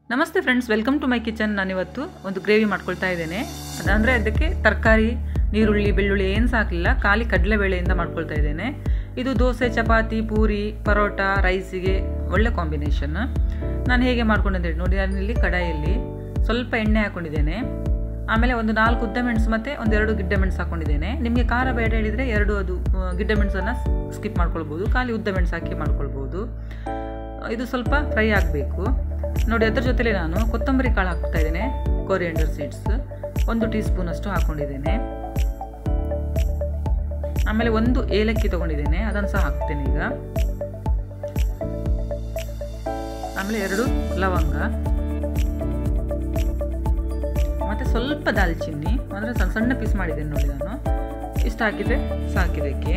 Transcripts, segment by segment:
ನಮಸ್ತೆ friends welcome to my kitchen ನಾನಿವತ್ತು ಒಂದು ಗ್ರೇವಿ ಮಾಡ್ಕೊಳ್ತಾ ಇದ್ದೇನೆ ಅದಂದರೆ ಅದಕ್ಕೆ ತರಕಾರಿ ನೀರುಳ್ಳಿ ಬೆಳ್ಳುಳ್ಳಿ ಏನು ಸಾಕಲಿಲ್ಲ ಖಾಲಿ ಕಡಲೆಬೇಳೆಯಿಂದ ಮಾಡ್ಕೊಳ್ತಾ ಇದ್ದೇನೆ ಇದು ದೋಸೆ ಚಪಾತಿ ಪೂರಿ ಪರೋಟ ರೈಸಿಗೆ ಒಳ್ಳೆ ಕಾಂಬಿನೇಷನ್ ನಾನು ಹೇಗೆ ಮಾಡ್ಕೊಂಡಿದ್ದೇನೆ ನೋಡಿ ನಾನಿಲ್ಲಿ ಕಡಾಯಲ್ಲಿ ಸ್ವಲ್ಪ ಎಣ್ಣೆ ಹಾಕ್ಕೊಂಡಿದ್ದೇನೆ ಆಮೇಲೆ ಒಂದು ನಾಲ್ಕು ಉದ್ದ ಮೆಣಸು ಮತ್ತು ಒಂದೆರಡು ಗಿಡ್ಡ ಮೆಣಸು ಹಾಕ್ಕೊಂಡಿದ್ದೇನೆ ನಿಮಗೆ ಖಾರ ಬೇಡ ಹೇಳಿದರೆ ಎರಡು ಅದು ಆ, ಗಿಡ್ಡ ಮೆಣಸನ್ನು ಸ್ಕಿಪ್ ಮಾಡ್ಕೊಳ್ಬೋದು ಖಾಲಿ ಉದ್ದ ಮೆಣಸು ಹಾಕಿ ಮಾಡ್ಕೊಳ್ಬೋದು ಇದು ಸ್ವಲ್ಪ ಫ್ರೈ ಆಗಬೇಕು ನೋಡಿ ಅದರ ಜೊತೆಲಿ ನಾನು ಕೊತ್ತಂಬರಿ ಕಾಳು ಹಾಕ್ತಾ ಇದ್ದೇನೆ ಕೊರಿಯಂಡರ್ ಸೀಡ್ಸ್ ಒಂದು ಟೀ ಸ್ಪೂನಷ್ಟು ಹಾಕ್ಕೊಂಡಿದ್ದೇನೆ ಆಮೇಲೆ ಒಂದು ಏಲಕ್ಕಿ ತೊಗೊಂಡಿದ್ದೇನೆ ಅದನ್ನು ಸಹ ಹಾಕ್ತೇನೆ ಈಗ ಆಮೇಲೆ ಎರಡು ಲವಂಗ ಮತ್ತು ಸ್ವಲ್ಪ ದಾಲ್ಚಿನ್ನಿ ಅಂದರೆ ಸಣ್ಣ ಸಣ್ಣ ಪೀಸ್ ಮಾಡಿದ್ದೇನೆ ನೋಡಿ ನಾನು ಇಷ್ಟು ಹಾಕಿದರೆ ಸಾಕಿದಕ್ಕೆ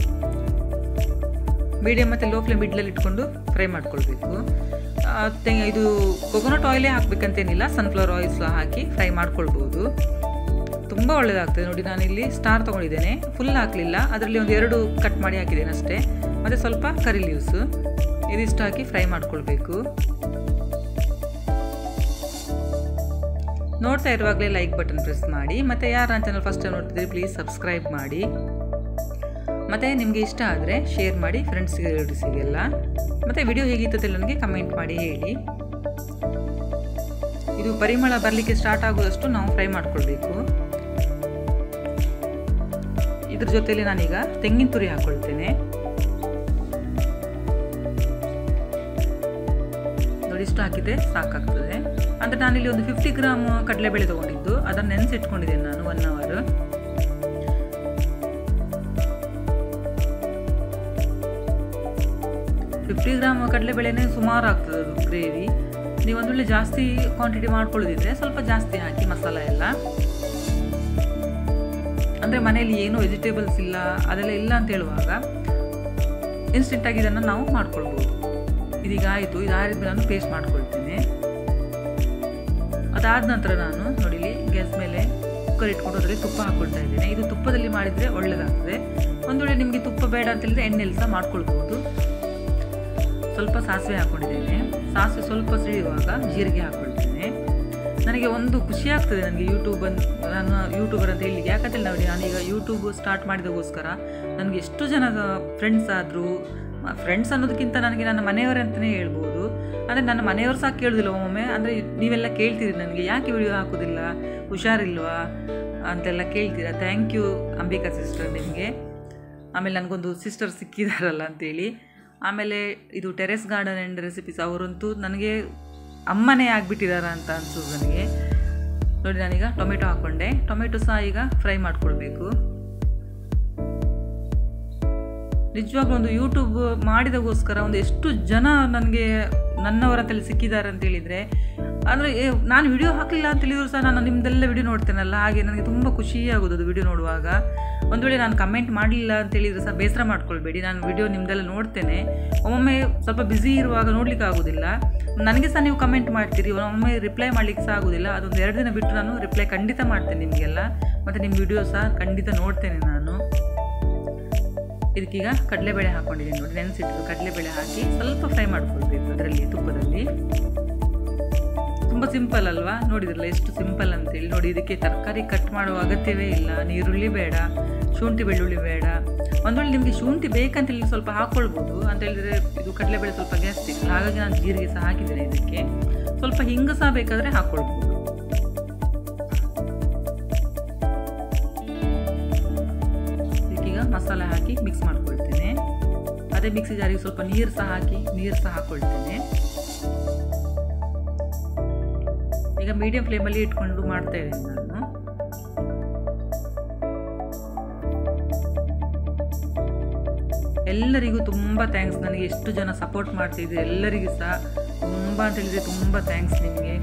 ಮೀಡಿಯಮ್ ಮತ್ತು ಲೋ ಫ್ಲೇಮ್ ಮಿಡ್ಲಲ್ಲಿ ಇಟ್ಕೊಂಡು ಫ್ರೈ ಮಾಡ್ಕೊಳ್ಬೇಕು ಆ, ತೆಂಗಿ ಇದು ಕೊಕೊನಟ್ ಆಯಿಲೇ ಹಾಕಬೇಕಂತೇನಿಲ್ಲ ಸನ್ಫ್ಲವರ್ ಆಯಿಲ್ ಸಹ ಹಾಕಿ ಫ್ರೈ ಮಾಡ್ಕೊಳ್ಬೋದು ತುಂಬ ಒಳ್ಳೆಯದಾಗ್ತದೆ ನೋಡಿ ನಾನಿಲ್ಲಿ ಸ್ಟಾರ್ ತೊಗೊಂಡಿದ್ದೇನೆ ಫುಲ್ ಹಾಕಲಿಲ್ಲ ಅದರಲ್ಲಿ ಒಂದು ಎರಡು ಕಟ್ ಮಾಡಿ ಹಾಕಿದ್ದೇನೆ ಅಷ್ಟೇ ಮತ್ತು ಸ್ವಲ್ಪ ಕರಿ ಲೀವ್ಸು ಇದಿಷ್ಟು ಹಾಕಿ ಫ್ರೈ ಮಾಡ್ಕೊಳ್ಬೇಕು ನೋಡ್ತಾ ಇರುವಾಗಲೇ ಲೈಕ್ ಬಟನ್ ಪ್ರೆಸ್ ಮಾಡಿ ಮತ್ತು ಯಾರು ನನ್ನ ಚಾನಲ್ ಫಸ್ಟ್ ಟೈಮ್ ನೋಡ್ತಿದ್ದೀರಿ ಪ್ಲೀಸ್ ಸಬ್ಸ್ಕ್ರೈಬ್ ಮಾಡಿ ಮತ್ತು ನಿಮಗೆ ಇಷ್ಟ ಆದರೆ ಶೇರ್ ಮಾಡಿ ಫ್ರೆಂಡ್ಸ್ಗೆ ರಿಲೇಟಿವ್ಸಿಗೆಲ್ಲ ಮತ್ತು ವಿಡಿಯೋ ಹೇಗಿತ್ತು ನನಗೆ ಕಮೆಂಟ್ ಮಾಡಿ ಹೇಳಿ ಇದು ಪರಿಮಳ ಬರಲಿಕ್ಕೆ ಸ್ಟಾರ್ಟ್ ಆಗೋದಷ್ಟು ನಾವು ಫ್ರೈ ಮಾಡ್ಕೊಳ್ಬೇಕು ಇದ್ರ ಜೊತೆಲಿ ನಾನೀಗ ತೆಂಗಿನ ತುರಿ ಹಾಕ್ಕೊಳ್ತೇನೆ ನೋಡಿ ಇಷ್ಟು ಹಾಕಿದ್ರೆ ಸಾಕಾಗ್ತದೆ ಅಂದರೆ ನಾನಿಲ್ಲಿ ಒಂದು ಫಿಫ್ಟಿ ಗ್ರಾಮ್ ಕಡಲೆಬೇಳೆ ತೊಗೊಂಡಿದ್ದು ಅದನ್ನು ನೆನೆಸಿಟ್ಕೊಂಡಿದ್ದೇನೆ ನಾನು ಒನ್ ಅವರ್ ಫಿಫ್ಟಿ ಗ್ರಾಮ್ ಕಡಲೆಬೇಳೆನೇ ಸುಮಾರು ಆಗ್ತದೆ ಅದು ಗ್ರೇವಿ ನೀವು ಒಂದು ವೇಳೆ ಜಾಸ್ತಿ ಕ್ವಾಂಟಿಟಿ ಮಾಡ್ಕೊಳ್ಳೋದಿದ್ರೆ ಸ್ವಲ್ಪ ಜಾಸ್ತಿ ಹಾಕಿ ಮಸಾಲ ಎಲ್ಲ ಅಂದರೆ ಮನೆಯಲ್ಲಿ ಏನೂ ವೆಜಿಟೇಬಲ್ಸ್ ಇಲ್ಲ ಅದೆಲ್ಲ ಇಲ್ಲ ಅಂತ ಹೇಳುವಾಗ ಇನ್ಸ್ಟೆಂಟಾಗಿ ಇದನ್ನು ನಾವು ಮಾಡ್ಕೊಳ್ಬೋದು ಇದೀಗ ಆಯಿತು ಇದು ಆರಿದ ನಾನು ಪೇಸ್ಟ್ ಮಾಡ್ಕೊಳ್ತೇನೆ ಅದಾದ ನಂತರ ನಾನು ನೋಡಿಲಿ ಗ್ಯಾಸ್ ಮೇಲೆ ಕುಕ್ಕರ್ ಇಟ್ಕೊಂಡು ಅದರಲ್ಲಿ ತುಪ್ಪ ಹಾಕ್ಕೊಳ್ತಾ ಇದ್ದೇನೆ ಇದು ತುಪ್ಪದಲ್ಲಿ ಮಾಡಿದರೆ ಒಳ್ಳೆಯದಾಗ್ತದೆ ಒಂದು ವೇಳೆ ನಿಮಗೆ ತುಪ್ಪ ಬೇಡ ಅಂತ ಹೇಳಿದ್ರೆ ಎಣ್ಣೆಲಿ ಸಹ ಮಾಡ್ಕೊಳ್ಬೋದು ಸ್ವಲ್ಪ ಸಾಸಿವೆ ಹಾಕ್ಕೊಂಡಿದ್ದೇನೆ ಸಾಸಿವೆ ಸ್ವಲ್ಪ ಸಿಡಿಯುವಾಗ ಜೀರಿಗೆ ಹಾಕ್ಕೊಳ್ತೇನೆ ನನಗೆ ಒಂದು ಖುಷಿ ಆಗ್ತದೆ ನನಗೆ ಯೂಟ್ಯೂಬ್ ಅನ್ ನಾನು ಯೂಟ್ಯೂಬರ್ ಅಂತ ಹೇಳಿ ಯಾಕಂತ ನೋಡಿ ನಾನೀಗ ಯೂಟ್ಯೂಬ್ ಸ್ಟಾರ್ಟ್ ಮಾಡಿದಗೋಸ್ಕರ ನನಗೆ ಎಷ್ಟು ಜನ ಫ್ರೆಂಡ್ಸ್ ಆದರು ಫ್ರೆಂಡ್ಸ್ ಅನ್ನೋದಕ್ಕಿಂತ ನನಗೆ ನನ್ನ ಮನೆಯವರೇ ಅಂತಲೇ ಹೇಳ್ಬೋದು ಅಂದರೆ ನನ್ನ ಮನೆಯವರು ಸಹ ಕೇಳೋದಿಲ್ಲ ಒಮ್ಮೊಮ್ಮೆ ಅಂದರೆ ನೀವೆಲ್ಲ ಕೇಳ್ತೀರಿ ನನಗೆ ಯಾಕೆ ವಿಡಿಯೋ ಹಾಕೋದಿಲ್ಲ ಹುಷಾರಿಲ್ವಾ ಅಂತೆಲ್ಲ ಕೇಳ್ತೀರಾ ಥ್ಯಾಂಕ್ ಯು ಅಂಬಿಕಾ ಸಿಸ್ಟರ್ ನಿಮಗೆ ಆಮೇಲೆ ನನಗೊಂದು ಸಿಸ್ಟರ್ ಸಿಕ್ಕಿದಾರಲ್ಲ ಅಂತೇಳಿ ಆಮೇಲೆ ಇದು ಟೆರೆಸ್ ಗಾರ್ಡನ್ ಆ್ಯಂಡ್ ರೆಸಿಪೀಸ್ ಅವರಂತೂ ನನಗೆ ಅಮ್ಮನೇ ಆಗಿಬಿಟ್ಟಿದಾರ ಅಂತ ಅನ್ಸೋದು ನನಗೆ ನೋಡಿ ನಾನೀಗ ಟೊಮೆಟೊ ಹಾಕ್ಕೊಂಡೆ ಟೊಮೆಟೊ ಸಹ ಈಗ ಫ್ರೈ ಮಾಡ್ಕೊಳ್ಬೇಕು ನಿಜವಾಗ್ಲೂ ಒಂದು ಯೂಟ್ಯೂಬ್ ಮಾಡಿದಗೋಸ್ಕರ ಒಂದು ಎಷ್ಟು ಜನ ನನಗೆ ನನ್ನವರಂತಲ್ಲಿ ಸಿಕ್ಕಿದ್ದಾರೆ ಅಂತ ಹೇಳಿದರೆ ಅಂದರೆ ನಾನು ವಿಡಿಯೋ ಹಾಕಲಿಲ್ಲ ಅಂತ ಹೇಳಿದ್ರು ಸಹ ನಾನು ನಿಮ್ಮದೆಲ್ಲ ವಿಡಿಯೋ ನೋಡ್ತೇನಲ್ಲ ಹಾಗೆ ನನಗೆ ತುಂಬ ಖುಷಿ ಆಗೋದು ಅದು ವಿಡಿಯೋ ನೋಡುವಾಗ ಒಂದು ವೇಳೆ ನಾನು ಕಮೆಂಟ್ ಮಾಡಲಿಲ್ಲ ಅಂತ ಹೇಳಿದರೆ ಸಹ ಬೇಸರ ಮಾಡ್ಕೊಳ್ಬೇಡಿ ನಾನು ವಿಡಿಯೋ ನಿಮ್ಮದೆಲ್ಲ ನೋಡ್ತೇನೆ ಒಮ್ಮೊಮ್ಮೆ ಸ್ವಲ್ಪ ಬ್ಯುಸಿ ಇರುವಾಗ ನೋಡ್ಲಿಕ್ಕೆ ಆಗೋದಿಲ್ಲ ನನಗೆ ಸಹ ನೀವು ಕಮೆಂಟ್ ಮಾಡ್ತೀರಿ ಒಮ್ಮೊಮ್ಮೆ ರಿಪ್ಲೈ ಮಾಡಲಿಕ್ಕೆ ಸಹ ಆಗೋದಿಲ್ಲ ಅದೊಂದು ಎರಡು ದಿನ ಬಿಟ್ಟು ನಾನು ರಿಪ್ಲೈ ಖಂಡಿತ ಮಾಡ್ತೇನೆ ನಿಮಗೆಲ್ಲ ಮತ್ತು ನಿಮ್ಮ ವಿಡಿಯೋ ಸಹ ಖಂಡಿತ ನೋಡ್ತೇನೆ ನಾನು ಇದಕ್ಕೀಗ ಕಡಲೆಬೇಳೆ ಹಾಕ್ಕೊಂಡಿದ್ದೀನಿ ನೋಡಿ ನೆನೆಸಿಟ್ಟು ಕಡಲೆಬೇಳೆ ಹಾಕಿ ಸ್ವಲ್ಪ ಫ್ರೈ ಮಾಡ್ಕೊಳ್ಬೇಕು ಅದರಲ್ಲಿ ತುಪ್ಪದಲ್ಲಿ ತುಂಬ ಸಿಂಪಲ್ ಅಲ್ವಾ ನೋಡಿದ್ರಲ್ಲ ಎಷ್ಟು ಸಿಂಪಲ್ ಅಂತೇಳಿ ನೋಡಿ ಇದಕ್ಕೆ ತರಕಾರಿ ಕಟ್ ಮಾಡುವ ಅಗತ್ಯವೇ ಇಲ್ಲ ನೀರುಳ್ಳಿ ಬೇಡ ಶುಂಠಿ ಬೆಳ್ಳುಳ್ಳಿ ಬೇಡ ಒಂದು ವೇಳೆ ನಿಮಗೆ ಶುಂಠಿ ಬೇಕಂತ ಹೇಳಿ ಸ್ವಲ್ಪ ಹಾಕ್ಕೊಳ್ಬೋದು ಅಂತ ಹೇಳಿದರೆ ಇದು ಕಡಲೆಬೇಳೆ ಸ್ವಲ್ಪ ಗ್ಯಾಸ್ಟಿಕ್ ಹಾಗಾಗಿ ನಾನು ಜೀರಿಗೆ ಸಹ ಹಾಕಿದ್ದೇನೆ ಇದಕ್ಕೆ ಸ್ವಲ್ಪ ಹಿಂಗ ಸಹ ಬೇಕಾದರೆ ಹಾಕ್ಕೊಳ್ಬೋದು ಇದಕ್ಕೀಗ ಮಸಾಲೆ ಹಾಕಿ ಮಿಕ್ಸ್ ಮಾಡ್ಕೊಳ್ತೇನೆ ಅದೇ ಮಿಕ್ಸಿ ಜಾರಿಗೆ ಸ್ವಲ್ಪ ನೀರು ಸಹ ಹಾಕಿ ನೀರು ಸಹ ಹಾಕ್ಕೊಳ್ತೇನೆ ಈಗ ಮೀಡಿಯಂ ಫ್ಲೇಮಲ್ಲಿ ಇಟ್ಕೊಂಡು ಮಾಡ್ತಾ ಇದ್ದೀನಿ ನಾನು ಎಲ್ಲರಿಗೂ ತುಂಬ ಥ್ಯಾಂಕ್ಸ್ ನನಗೆ ಎಷ್ಟು ಜನ ಸಪೋರ್ಟ್ ಮಾಡ್ತಿದ್ರು ಎಲ್ಲರಿಗೂ ಸಹ ತುಂಬ ಅಂತ ಹೇಳಿದರೆ ತುಂಬ ಥ್ಯಾಂಕ್ಸ್ ನಿಮಗೆ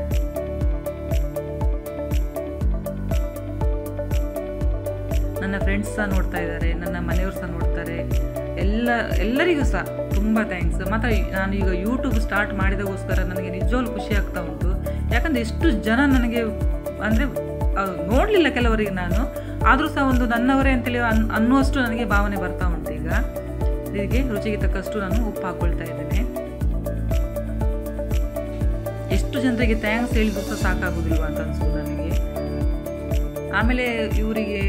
ನನ್ನ ಫ್ರೆಂಡ್ಸ್ ಸಹ ನೋಡ್ತಾ ಇದ್ದಾರೆ ನನ್ನ ಮನೆಯವರು ಸಹ ನೋಡ್ತಾರೆ ಎಲ್ಲ ಎಲ್ಲರಿಗೂ ಸಹ ತುಂಬ ಥ್ಯಾಂಕ್ಸ್ ಮತ್ತು ನಾನು ಈಗ ಯೂಟ್ಯೂಬ್ ಸ್ಟಾರ್ಟ್ ಮಾಡಿದಗೋಸ್ಕರ ನನಗೆ ನಿಜವಾಗ್ಲೂ ಖುಷಿ ಆಗ್ತಾ ಉಂಟು ಯಾಕಂದರೆ ಎಷ್ಟು ಜನ ನನಗೆ ಅಂದರೆ ನೋಡಲಿಲ್ಲ ಕೆಲವರಿಗೆ ನಾನು ಆದರೂ ಸಹ ಒಂದು ನನ್ನವರೇ ಅಂತೇಳಿ ಅನ್ ಅನ್ನುವಷ್ಟು ನನಗೆ ಭಾವನೆ ಬರ್ತಾ ಉಂಟು ಈಗ ಇದಕ್ಕೆ ರುಚಿಗೆ ತಕ್ಕಷ್ಟು ನಾನು ಉಪ್ಪು ಹಾಕ್ಕೊಳ್ತಾ ಇದ್ದೇನೆ ಎಷ್ಟು ಜನರಿಗೆ ಥ್ಯಾಂಕ್ಸ್ ಹೇಳಿದ್ರು ಸಹ ಸಾಕಾಗೋದಿಲ್ವಾ ಅಂತ ಅನಿಸ್ತು ನನಗೆ ಆಮೇಲೆ ಇವರಿಗೆ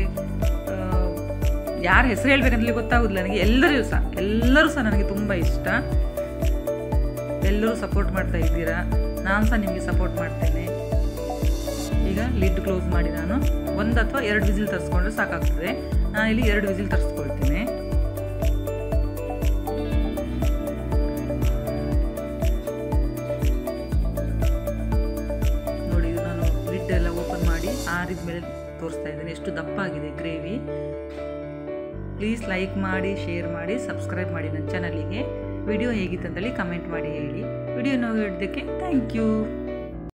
ಯಾರ ಹೆಸರು ಹೇಳ್ಬೇಕಂತಲೇ ಗೊತ್ತಾಗೋದಿಲ್ಲ ನನಗೆ ಎಲ್ಲರಿಗೂ ಸಹ ಎಲ್ಲರೂ ಸಹ ನನಗೆ ತುಂಬ ಇಷ್ಟ ಎಲ್ಲರೂ ಸಪೋರ್ಟ್ ಮಾಡ್ತಾ ಇದ್ದೀರಾ ನಾನು ಸಹ ನಿಮಗೆ ಸಪೋರ್ಟ್ ಮಾಡ್ತೇನೆ ಈಗ ಲಿಡ್ ಕ್ಲೋಸ್ ಮಾಡಿ ನಾನು ಒಂದು ಅಥವಾ ಎರಡು ವಿಸಿಲ್ ತರಿಸ್ಕೊಂಡ್ರೆ ಸಾಕಾಗ್ತದೆ ನಾನಿಲ್ಲಿ ಎರಡು ವಿಸಿಲ್ ತರಿಸ್ಕೊಳ್ತೀನಿ ನೋಡಿ ಇದು ನಾನು ಲಿಡ್ ಎಲ್ಲ ಓಪನ್ ಮಾಡಿ ಆರಿದ ಮೇಲೆ ತೋರಿಸ್ತಾ ಇದ್ದೇನೆ ಎಷ್ಟು ದಪ್ಪ ಆಗಿದೆ ಗ್ರೇವಿ ಪ್ಲೀಸ್ ಲೈಕ್ ಮಾಡಿ ಶೇರ್ ಮಾಡಿ ಸಬ್ಸ್ಕ್ರೈಬ್ ಮಾಡಿ ನನ್ನ ಚಾನಲಿಗೆ ವಿಡಿಯೋ ಹೇಗಿತ್ತಂತೇಳಿ ಕಮೆಂಟ್ ಮಾಡಿ ಹೇಳಿ ವಿಡಿಯೋ ನೋಡಿದ್ದಕ್ಕೆ ಥ್ಯಾಂಕ್ ಯು